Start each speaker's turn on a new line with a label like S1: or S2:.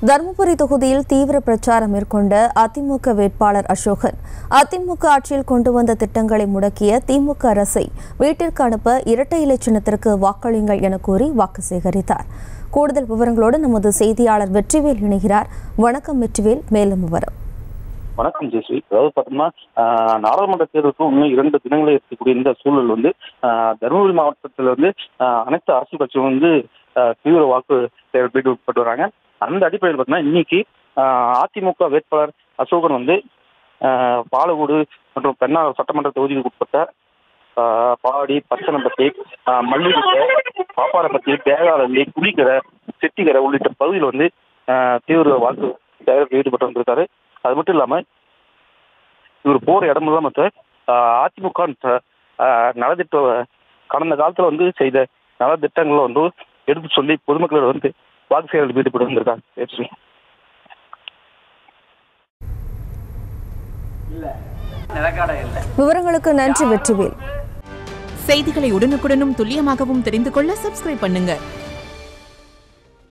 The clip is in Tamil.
S1: தருமபுரி தொகுதியில் தீவிர பிரச்சாரம் மேற்கொண்ட அதிமுக வேட்பாளர் அசோகன் அதிமுக ஆட்சியில் கொண்டு வந்த திட்டங்களை முடக்கிய திமுக அரசை வீட்டிற்கு அனுப்ப இரட்டை இலை சின்னத்திற்கு வாக்களியுங்கள் என கூறி வாக்கு சேகரித்தார் கூடுதல் விவரங்களோடு நமது செய்தியாளர் வெற்றிவேல் இணைகிறார் வணக்கம் வெற்றிவேல் மேலும் விவரம்
S2: வணக்கம் ஜெஸ்வி அதாவது பார்த்தோம்னா ஆஹ், நாடாளுமன்ற தேர்தலுக்கு இன்னும் இரண்டு தினங்களே இருக்கக்கூடிய இந்த சூழல் வந்து ஆஹ், தருமபுரி மாவட்டத்தில் வந்து ஆஹ், அனைத்து அரசியல் கட்சியும் வந்து ஆஹ், தீவிர வாக்கு சேகரிப்பில் உட்பட்டு வராங்க அந்த அடிப்படையில் பார்த்தீங்கன்னா இன்னைக்கு ஆஹ், அதிமுக வேட்பாளர் அசோகன் வந்து ஆஹ், பாலக்கோடு மற்றும் பெண்ணாகர் சட்டமன்ற தொகுதிக்கு உட்பட்ட ஆஹ், பாடி பச்சனம்பட்டி ஆஹ், மல்லிகுட்டை பாப்பாரப்பட்டி பேகாலல்லி புலிக்கரை செட்டிக்கரை உள்ளிட்ட பகுதியில் வந்து ஆஹ், தீவிர வாக்கு சேகரிப்பில் ஈடுபட்டு வந்திருக்காரு அது மட்டும் இல்லாம இவர் போற இடமெல்லாம் மற்ற அதிமுக ன்ற, ஆஹ், நலத்திட்ட கடந்த காலத்துல வந்து செய்த நலத்திட்டங்களை வந்து எடுத்து சொல்லி பொதுமக்களோட வந்து வாக்கு சேகரிப்பில் ஈடுபட்டு வந்திருக்காங்க லட்சுமி.
S1: விவரங்களுக்கு நன்றி வெற்றிவேல்
S3: செய்திகளை உடனுக்குடனும் துல்லியமாகவும் தெரிந்து கொள்ள சப்ஸ்கிரைப் பண்ணுங்க